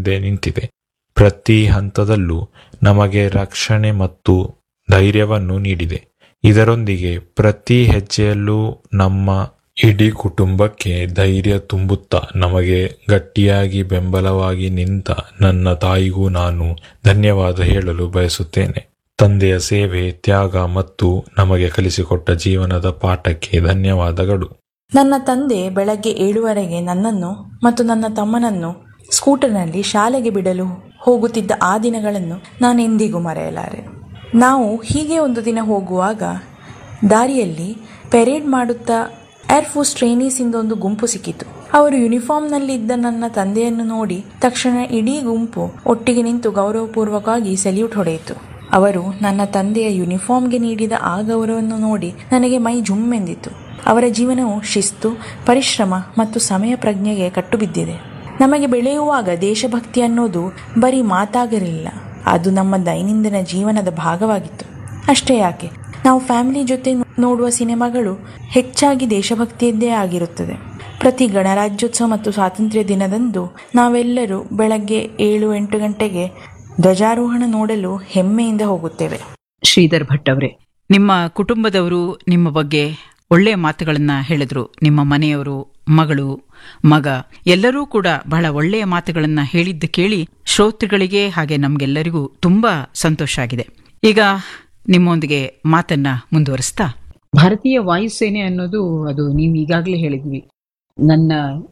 ಮುಂದೆ ನಿಂತಿದೆ ಪ್ರತಿ ಹಂತದಲ್ಲೂ ನಮಗೆ ರಕ್ಷಣೆ ಮತ್ತು ಧೈರ್ಯವನ್ನು ನೀಡಿದೆ ಇದರೊಂದಿಗೆ ಪ್ರತಿ ಹೆಜ್ಜೆಯಲ್ಲೂ ನಮ್ಮ ಇಡೀ ಕುಟುಂಬಕ್ಕೆ ಧೈರ್ಯ ತುಂಬುತ್ತಾ ನಮಗೆ ಗಟ್ಟಿಯಾಗಿ ಬೆಂಬಲವಾಗಿ ನಿಂತ ನನ್ನ ತಾಯಿಗೂ ನಾನು ಧನ್ಯವಾದ ಹೇಳಲು ಬಯಸುತ್ತೇನೆ ತಂದೆಯ ಸೇವೆ ತ್ಯಾಗ ಮತ್ತು ನಮಗೆ ಕಲಿಸಿಕೊಟ್ಟ ಜೀವನದ ಪಾಠಕ್ಕೆ ಧನ್ಯವಾದಗಳು ನನ್ನ ತಂದೆ ಬೆಳಗ್ಗೆ ಏಳುವರೆಗೆ ನನ್ನನ್ನು ಮತ್ತು ನನ್ನ ತಮ್ಮನನ್ನು ಸ್ಕೂಟರ್ನಲ್ಲಿ ಶಾಲೆಗೆ ಬಿಡಲು ಹೋಗುತ್ತಿದ್ದ ಆ ದಿನಗಳನ್ನು ನಾನು ಎಂದಿಗೂ ಮರೆಯಲಾರೆ ನಾವು ಹೀಗೆ ಒಂದು ದಿನ ಹೋಗುವಾಗ ದಾರಿಯಲ್ಲಿ ಪೆರೇಡ್ ಮಾಡುತ್ತಾ ಏರ್ಫೋರ್ಸ್ ಟ್ರೈನೀಸಿಂದ ಒಂದು ಗುಂಪು ಸಿಕ್ಕಿತು ಅವರು ಯೂನಿಫಾರ್ಮ್ನಲ್ಲಿದ್ದ ನನ್ನ ತಂದೆಯನ್ನು ನೋಡಿ ತಕ್ಷಣ ಇಡೀ ಗುಂಪು ಒಟ್ಟಿಗೆ ನಿಂತು ಗೌರವಪೂರ್ವಕವಾಗಿ ಸೆಲ್ಯೂಟ್ ಹೊಡೆಯಿತು ಅವರು ನನ್ನ ತಂದೆಯ ಯೂನಿಫಾರ್ಮ್ಗೆ ನೀಡಿದ ಆ ಗೌರವವನ್ನು ನೋಡಿ ನನಗೆ ಮೈ ಜುಮ್ಮೆಂದಿತು ಅವರ ಜೀವನವು ಶಿಸ್ತು ಪರಿಶ್ರಮ ಮತ್ತು ಸಮಯ ಪ್ರಜ್ಞೆಗೆ ಕಟ್ಟುಬಿದ್ದಿದೆ ನಮಗೆ ಬೆಳೆಯುವಾಗ ದೇಶಭಕ್ತಿ ಅನ್ನೋದು ಬರೀ ಮಾತಾಗಿರಲಿಲ್ಲ ಅದು ನಮ್ಮ ದೈನಂದಿನ ಜೀವನದ ಭಾಗವಾಗಿತ್ತು ಅಷ್ಟೇ ಯಾಕೆ ನಾವು ಫ್ಯಾಮಿಲಿ ಜೊತೆ ನೋಡುವ ಸಿನಿಮಾಗಳು ಹೆಚ್ಚಾಗಿ ದೇಶಭಕ್ತಿಯದ್ದೇ ಆಗಿರುತ್ತದೆ ಪ್ರತಿ ಗಣರಾಜ್ಯೋತ್ಸವ ಮತ್ತು ಸ್ವಾತಂತ್ರ್ಯ ದಿನದಂದು ನಾವೆಲ್ಲರೂ ಬೆಳಗ್ಗೆ ಏಳು ಎಂಟು ಗಂಟೆಗೆ ಧ್ವಜಾರೋಹಣ ನೋಡಲು ಹೆಮ್ಮೆಯಿಂದ ಹೋಗುತ್ತೇವೆ ಶ್ರೀಧರ್ ಭಟ್ ಅವರೇ ನಿಮ್ಮ ಕುಟುಂಬದವರು ನಿಮ್ಮ ಬಗ್ಗೆ ಒಳ್ಳೆಯ ಮಾತುಗಳನ್ನ ಹೇಳಿದ್ರು ನಿಮ್ಮ ಮನೆಯವರು ಮಗಳು ಮಗ ಎಲ್ಲರೂ ಕೂಡ ಬಹಳ ಒಳ್ಳೆಯ ಮಾತುಗಳನ್ನ ಹೇಳಿದ್ದು ಕೇಳಿ ಶ್ರೋತೃಗಳಿಗೆ ಹಾಗೆ ನಮ್ಗೆಲ್ಲರಿಗೂ ತುಂಬಾ ಸಂತೋಷ ಆಗಿದೆ ಈಗ ನಿಮ್ಮೊಂದಿಗೆ ಮಾತನ್ನ ಮುಂದುವರಿಸ್ತಾ ಭಾರತೀಯ ವಾಯುಸೇನೆ ಅನ್ನೋದು ಅದು ನೀವು ಈಗಾಗಲೇ ಹೇಳಿದ್ವಿ ನನ್ನ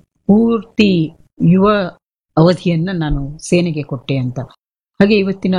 ಪೂರ್ತಿ ಯುವ ಅವಧಿಯನ್ನ ನಾನು ಸೇನೆಗೆ ಕೊಟ್ಟೆ ಅಂತ ಹಾಗೆ ಇವತ್ತಿನ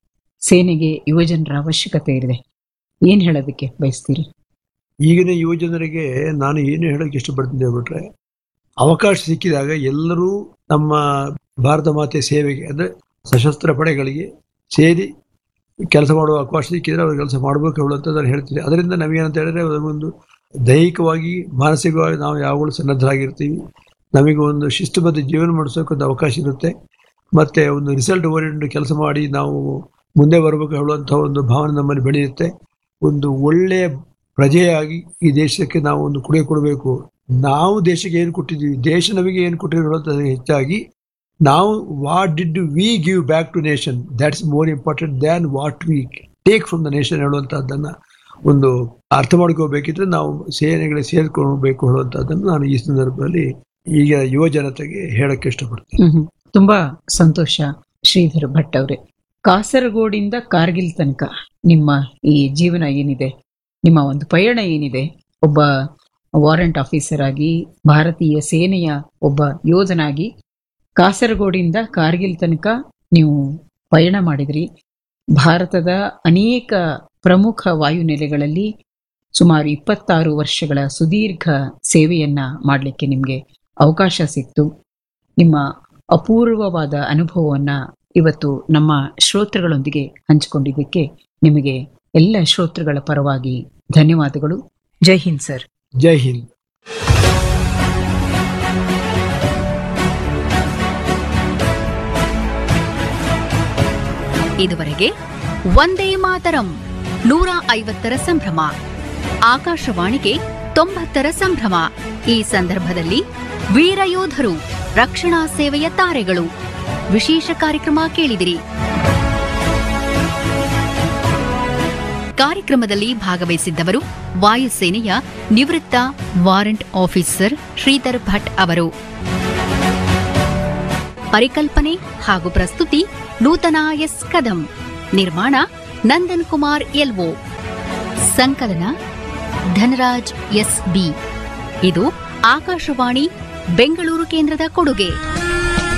ಸೇನೆಗೆ ಯುವಜನರ ಅವಶ್ಯಕತೆ ಇದೆ ಏನ್ ಹೇಳೋದಕ್ಕೆ ಬಯಸ್ತೀರಿ ಈಗಿನ ಯುವಜನರಿಗೆ ನಾನು ಏನು ಹೇಳೋಕೆ ಇಷ್ಟಪಡ್ತೀನಿ ಹೇಳ್ಬಿಟ್ರೆ ಅವಕಾಶ ಸಿಕ್ಕಿದಾಗ ಎಲ್ಲರೂ ನಮ್ಮ ಭಾರತ ಮಾತೆ ಸೇವೆಗೆ ಅಂದರೆ ಸಶಸ್ತ್ರ ಪಡೆಗಳಿಗೆ ಸೇರಿ ಕೆಲಸ ಮಾಡುವ ಅವಕಾಶ ಸಿಕ್ಕಿದ್ರೆ ಅವ್ರು ಕೆಲಸ ಮಾಡಬೇಕು ಹೇಳುವಂತ ನಾನು ಹೇಳ್ತೀನಿ ಅದರಿಂದ ನಮಗೇನಂತ ಹೇಳಿದ್ರೆ ಒಂದು ದೈಹಿಕವಾಗಿ ಮಾನಸಿಕವಾಗಿ ನಾವು ಯಾವಾಗಲೂ ಸನ್ನದ್ಧರಾಗಿರ್ತೀವಿ ನಮಗೆ ಒಂದು ಶಿಸ್ತುಬದ್ಧ ಜೀವನ ಮಾಡಿಸೋಕೆ ಒಂದು ಅವಕಾಶ ಇರುತ್ತೆ ಮತ್ತೆ ಒಂದು ರಿಸಲ್ಟ್ ಓರಿಯೆಂಟ್ ಕೆಲಸ ಮಾಡಿ ನಾವು ಮುಂದೆ ಬರಬೇಕು ಹೇಳುವಂಥ ಒಂದು ಭಾವನೆ ನಮ್ಮಲ್ಲಿ ಬೆಳೆಯುತ್ತೆ ಒಂದು ಒಳ್ಳೆಯ ಪ್ರಜೆಯಾಗಿ ಈ ದೇಶಕ್ಕೆ ನಾವು ಒಂದು ಕೊಡುಗೆ ಕೊಡಬೇಕು ನಾವು ದೇಶಕ್ಕೆ ಏನು ಕೊಟ್ಟಿದ್ದೀವಿ ದೇಶ ನಮಗೆ ಏನು ಕೊಟ್ಟಿರೋದು ಹೆಚ್ಚಾಗಿ ನಾವು what did we give back to nation that's more important than what we take from the nation ಹೇಳುವಂತಹದ್ದನ್ನ ಒಂದು ಅರ್ಥ ಮಾಡ್ಕೋಬೇಕಿದ್ರೆ ನಾವು ಸೇನೆಗಳಿಗೆ ಸೇರ್ಕೊಳ್ಬೇಕು ಹೇಳುವಂತಹದ್ದನ್ನು ನಾನು ಈ ಸಂದರ್ಭದಲ್ಲಿ ಈಗ ಯುವ ಜನತೆಗೆ ಹೇಳಕ್ಕೆ ಇಷ್ಟಪಡ್ತೀನಿ ಹ್ಮ್ ತುಂಬಾ ಸಂತೋಷ ಶ್ರೀಧರ್ ಭಟ್ ಅವರೇ ಕಾಸರಗೋಡಿಂದ ಕಾರ್ಗಿಲ್ ತನಕ ನಿಮ್ಮ ಈ ಜೀವನ ಏನಿದೆ ನಿಮ್ಮ ಒಂದು ಪಯಣ ಏನಿದೆ ಒಬ್ಬ ವಾರೆಂಟ್ ಆಫೀಸರ್ ಆಗಿ ಭಾರತೀಯ ಸೇನೆಯ ಒಬ್ಬ ಯೋಧನಾಗಿ ಕಾಸರಗೋಡಿಂದ ಕಾರ್ಗಿಲ್ ತನಕ ನೀವು ಪಯಣ ಮಾಡಿದ್ರಿ ಭಾರತದ ಅನೇಕ ಪ್ರಮುಖ ವಾಯುನೆಲೆಗಳಲ್ಲಿ ಸುಮಾರು ಇಪ್ಪತ್ತಾರು ವರ್ಷಗಳ ಸುದೀರ್ಘ ಸೇವೆಯನ್ನ ಮಾಡಲಿಕ್ಕೆ ನಿಮಗೆ ಅವಕಾಶ ಸಿಕ್ತು ನಿಮ್ಮ ಅಪೂರ್ವವಾದ ಅನುಭವವನ್ನ ಇವತ್ತು ನಮ್ಮ ಶ್ರೋತೃಗಳೊಂದಿಗೆ ಹಂಚಿಕೊಂಡಿದ್ದಕ್ಕೆ ನಿಮಗೆ ಎಲ್ಲ ಶ್ರೋತೃಗಳ ಪರವಾಗಿ ಧನ್ಯವಾದಗಳು ಜೈ ಹಿಂದ್ ಸರ್ ಜೈ ಹಿಂದ್ ಇದುವರೆಗೆ ಒಂದೇ ಮಾತರಂ ನೂರ ಐವತ್ತರ ಸಂಭ್ರಮ ಆಕಾಶವಾಣಿಗೆ ತೊಂಬತ್ತರ ಸಂಭ್ರಮ ಈ ಸಂದರ್ಭದಲ್ಲಿ ವೀರಯೋಧರು ರಕ್ಷಣಾ ಸೇವೆಯ ತಾರೆಗಳು ವಿಶೇಷ ಕಾರ್ಯಕ್ರಮ ಕೇಳಿದಿರಿ ಕಾರ್ಯಕ್ರಮದಲ್ಲಿ ಭಾಗವಹಿಸಿದ್ದವರು ವಾಯುಸೇನೆಯ ನಿವೃತ್ತ ವಾರೆಂಟ್ ಆಫೀಸರ್ ಶ್ರೀಧರ್ ಭಟ್ ಅವರು ಪರಿಕಲ್ಪನೆ ಹಾಗೂ ಪ್ರಸ್ತುತಿ ನೂತನ ಎಸ್ ಕದಂ ನಿರ್ಮಾಣ ನಂದನ್ ಕುಮಾರ್ ಎಲ್ಒ ಸಂಕಲನ ಧನರಾಜ್ ಎಸ್ ಬಿ ಇದು ಆಕಾಶವಾಣಿ ಬೆಂಗಳೂರು ಕೇಂದ್ರದ ಕೊಡುಗೆ